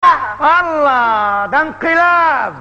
وراها الله ده انقلاب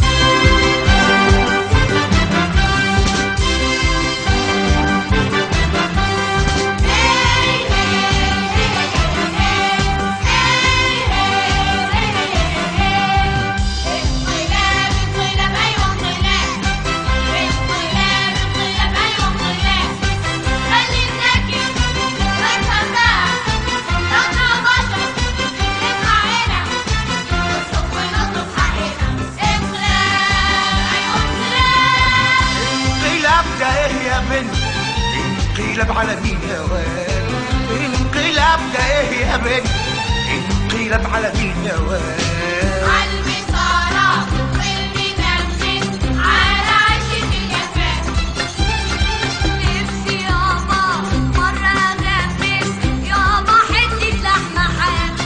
انقلاب انقلاب ايوه انقلاب انقلاب انقلاب ايوه انقلاب خلي الذكي افهم بقى احنا بشر نسمع هنا نصرخ ونطلب حقنا انقلاب ايوه انقلاب انقلاب ده ايه يا بنت انقلاب على مين يا واد انقلاب ده ايه يا بنت انقلاب على مين يا واد عالمسارة والمنمس على عشة الجفاف نفسي يابا مرة أغمس يابا حتة لحمة حاف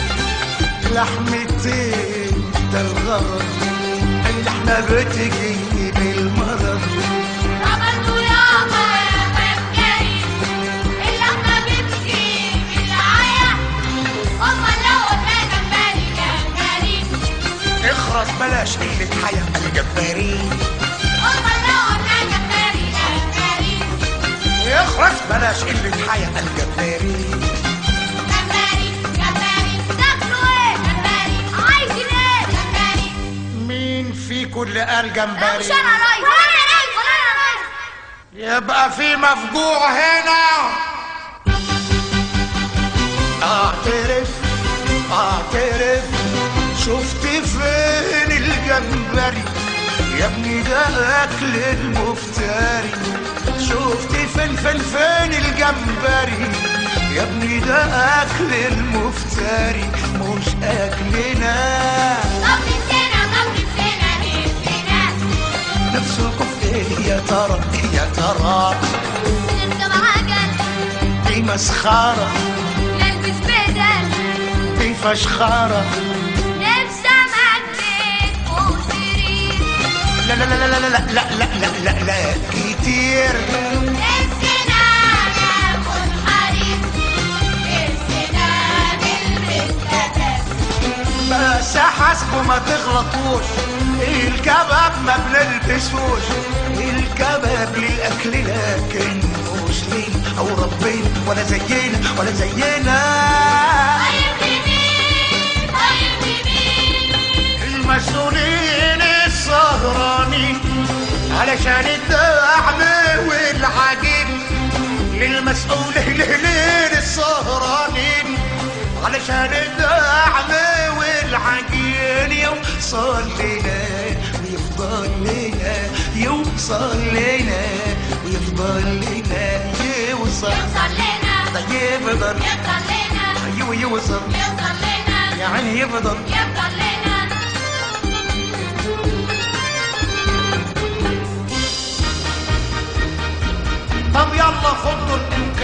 لحمتين ده الغرض اللحمة بتجيب المرض ربطوا يابا يا فكري اللحمة بتجيب العيا هما لو قلنا جمبري جمبري اخرس بلاش قلة حياة الجبارين هما لو قلنا جمبري جمبري اخرس بلاش قلة حياة الجبارين جمبري جمبري تاكلوا ايه جمبري عايزين ايه جمبري مين فيكم اللي قال مش جمبري انا رايح ولا انا رايح ولا انا رايح يبقى في مفجوع هنا اعترف اعترف شفت فين الجمبري يا ابني ده اكل المفتري شفت فين فين فين الجمبري يا ابني ده اكل المفتري مش اكلنا طب نسينا طب نسينا نسينا نفسكم في ايه يا ترى يا ترى نركب عجل دي مسخره نلبس بدل دي فشخره نفسي امجد فوق سرير لا لا لا لا لا لا لا لا لا لا لا كتير نفسنا ناكل حرير نفسنا نلبس بدل بس حاسبوا ما تغلطوش الكباب ما بنلبسوش الكباب للاكل لكن مش لينا او ربنا ولا زينا ولا زينا طيب لمين طيب لمين المسؤولين السهرانين علشان الدعم والعجين للمسؤول لهلين السهرانين علشان الدعم والعجين يوصل لنا ويفضل لنا يوصل لنا ويفضل لنا يوصل يوصل لنا طيب يفضل يفضل لنا ايوه يوصل يوصل لنا يعني يفضل يفضل لنا طب يلا خدوا